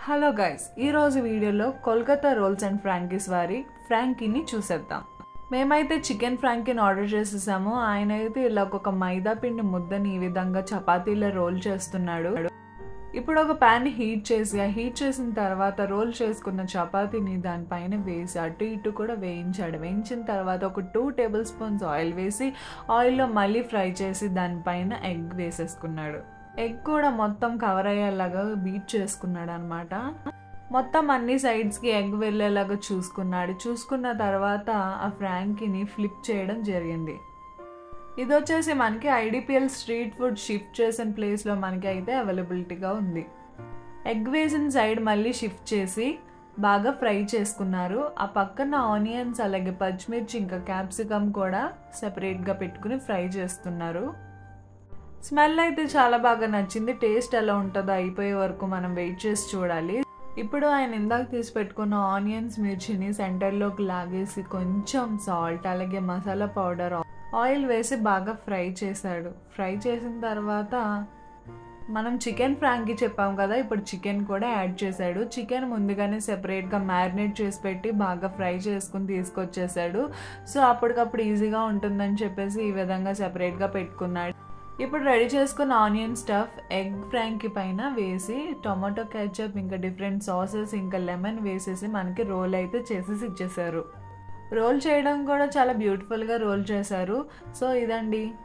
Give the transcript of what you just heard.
hello guys ఈరోజు వీడియోలో Kolkata roles and frankies వారి ఫ్రాంకీని చూసేద్దాం మేమైతే చికెన్ ఫ్రాంకీని ఆర్డర్ చేసేసాము ఆయన అయితే ఇలా ఒక మైదా పిండి ముద్దని ఈ విధంగా చపాతీలో రోల్ చేస్తున్నాడు ఇప్పుడు ఒక ప్యాన్ హీట్ చేసి ఆ హీట్ చేసిన తర్వాత రోల్ చేసుకున్న చపాతీని దానిపైన వేసి అటు ఇటు కూడా వేయించాడు వేయించిన తర్వాత ఒక టూ టేబుల్ స్పూన్స్ ఆయిల్ వేసి ఆయిల్లో మళ్ళీ ఫ్రై చేసి దానిపైన ఎగ్ వేసేసుకున్నాడు ఎగ్ కూడా మొత్తం కవర్ అయ్యేలాగా బీట్ చేసుకున్నాడు అనమాట మొత్తం అన్ని సైడ్స్కి ఎగ్ వెళ్ళేలాగా చూసుకున్నాడు చూసుకున్న తర్వాత ఆ ఫ్రాంకీని ఫ్లిప్ చేయడం జరిగింది ఇది వచ్చేసి మనకి ఐడిపిఎల్ స్ట్రీట్ ఫుడ్ షిఫ్ట్ చేసిన ప్లేస్లో మనకి అయితే అవైలబిలిటీగా ఉంది ఎగ్ వేసిన సైడ్ మళ్ళీ షిఫ్ట్ చేసి బాగా ఫ్రై చేసుకున్నారు ఆ పక్కన ఆనియన్స్ అలాగే పచ్చిమిర్చి ఇంకా క్యాప్సికమ్ కూడా సెపరేట్గా పెట్టుకుని ఫ్రై చేస్తున్నారు స్మెల్ అయితే చాలా బాగా నచ్చింది టేస్ట్ ఎలా ఉంటుందో అయిపోయే వరకు మనం వెయిట్ చేసి చూడాలి ఇప్పుడు ఆయన ఇందాక తీసి పెట్టుకున్న ఆనియన్స్ మిర్చిని సెంటర్లోకి లాగేసి కొంచెం సాల్ట్ అలాగే మసాలా పౌడర్ ఆయిల్ వేసి బాగా ఫ్రై చేశాడు ఫ్రై చేసిన తర్వాత మనం చికెన్ ఫ్రాంకీ చెప్పాం కదా ఇప్పుడు చికెన్ కూడా యాడ్ చేశాడు చికెన్ ముందుగానే సెపరేట్గా మ్యారినేట్ చేసి పెట్టి బాగా ఫ్రై చేసుకుని తీసుకొచ్చేసాడు సో అప్పటికప్పుడు ఈజీగా ఉంటుందని చెప్పేసి ఈ విధంగా సెపరేట్గా పెట్టుకున్నాడు ఇప్పుడు రెడీ చేసుకున్న ఆనియన్ స్టఫ్ ఎగ్ ఫ్రాంకీ పైన వేసి టొమాటో కెచప్ ఇంకా డిఫరెంట్ సాసెస్ ఇంకా లెమన్ వేసేసి మనకి రోల్ అయితే చేసేసి ఇచ్చేసారు రోల్ చేయడం కూడా చాలా బ్యూటిఫుల్గా రోల్ చేశారు సో ఇదండి